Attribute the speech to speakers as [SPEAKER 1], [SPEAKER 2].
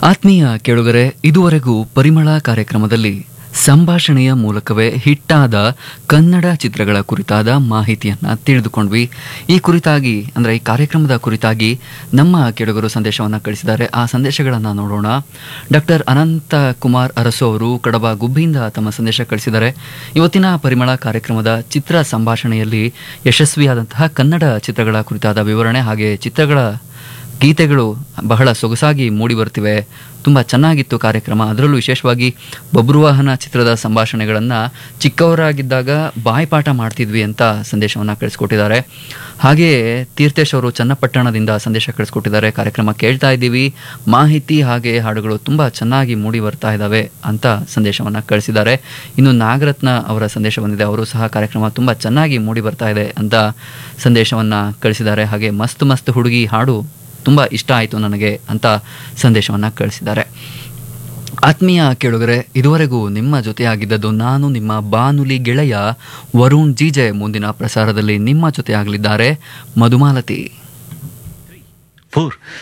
[SPEAKER 1] ಆತ್ಮೀಯ ಕೇಳುಗರೆ ಇದುವರೆಗೂ ಪರಿಮಳ ಕಾರ್ಯಕ್ರಮದಲ್ಲಿ ಸಂಭಾಷಣೆಯ ಮೂಲಕವೇ ಹಿಟ್ಟಾದ ಕನ್ನಡ ಚಿತ್ರಗಳ ಕುರಿತಾದ ಮಾಹಿತಿಯನ್ನ ತಿಳಿದುಕೊಂಡ್ವಿ ಈ ಕುರಿತಾಗಿ ಅಂದ್ರೆ ಈ ಕಾರ್ಯಕ್ರಮದ ಕುರಿತಾಗಿ ನಮ್ಮ ಕೇಳುಗರು ಸಂದೇಶವನ್ನ ಕಳಿಸಿದ್ದಾರೆ ಆ ಸಂದೇಶಗಳನ್ನು ನೋಡೋಣ ಡಾಕ್ಟರ್ ಅನಂತ ಕುಮಾರ್ ಅರಸು ಅವರು ಕಡಬ ಗುಬ್ಬಿಯಿಂದ ತಮ್ಮ ಸಂದೇಶ ಕಳಿಸಿದ್ದಾರೆ ಇವತ್ತಿನ ಪರಿಮಳ ಕಾರ್ಯಕ್ರಮದ ಚಿತ್ರ ಸಂಭಾಷಣೆಯಲ್ಲಿ ಯಶಸ್ವಿಯಾದಂತಹ ಕನ್ನಡ ಚಿತ್ರಗಳ ಕುರಿತಾದ ವಿವರಣೆ ಹಾಗೆ ಚಿತ್ರಗಳ ಗೀತೆಗಳು ಬಹಳ ಸೊಗಸಾಗಿ ಮೂಡಿ ಬರ್ತಿವೆ ತುಂಬ ಚೆನ್ನಾಗಿತ್ತು ಕಾರ್ಯಕ್ರಮ ಅದರಲ್ಲೂ ವಿಶೇಷವಾಗಿ ಬಬ್ರುವಾಹನ ಚಿತ್ರದ ಸಂಭಾಷಣೆಗಳನ್ನು ಚಿಕ್ಕವರಾಗಿದ್ದಾಗ ಬಾಯ್ಪಾಠ ಮಾಡ್ತಿದ್ವಿ ಅಂತ ಸಂದೇಶವನ್ನು ಕಳಿಸ್ಕೊಟ್ಟಿದ್ದಾರೆ ಹಾಗೆಯೇ ತೀರ್ಥೇಶ್ ಅವರು ಚನ್ನಪಟ್ಟಣದಿಂದ ಸಂದೇಶ ಕಳಿಸ್ಕೊಟ್ಟಿದ್ದಾರೆ ಕಾರ್ಯಕ್ರಮ ಕೇಳ್ತಾ ಇದ್ದೀವಿ ಮಾಹಿತಿ ಹಾಗೆ ಹಾಡುಗಳು ತುಂಬ ಚೆನ್ನಾಗಿ ಮೂಡಿ ಬರ್ತಾ ಇದ್ದಾವೆ ಅಂತ ಸಂದೇಶವನ್ನು ಕಳಿಸಿದ್ದಾರೆ ಇನ್ನು ನಾಗರತ್ನ ಅವರ ಸಂದೇಶ ಬಂದಿದೆ ಅವರು ಸಹ ಕಾರ್ಯಕ್ರಮ ತುಂಬ ಚೆನ್ನಾಗಿ ಮೂಡಿ ಬರ್ತಾ ಇದೆ ಅಂತ ಸಂದೇಶವನ್ನು ಕಳಿಸಿದ್ದಾರೆ ಹಾಗೆ ಮಸ್ತ್ ಮಸ್ತ್ ಹುಡುಗಿ ಹಾಡು ತುಂಬ ಇಷ್ಟ ಆಯಿತು ನನಗೆ ಅಂತ ಸಂದೇಶವನ್ನು ಕಳಿಸಿದ್ದಾರೆ ಆತ್ಮೀಯ ಕೇಳುಗರೆ ಇದುವರೆಗೂ ನಿಮ್ಮ ಜೊತೆಯಾಗಿದ್ದದ್ದು ನಾನು ನಿಮ್ಮ ಬಾನುಲಿ ಗೆಳೆಯ ವರುಣ್ ಜಿಜೆ ಮುಂದಿನ ಪ್ರಸಾರದಲ್ಲಿ ನಿಮ್ಮ ಜೊತೆಯಾಗಲಿದ್ದಾರೆ ಮಧುಮಾಲತಿ
[SPEAKER 2] ಫೋರ್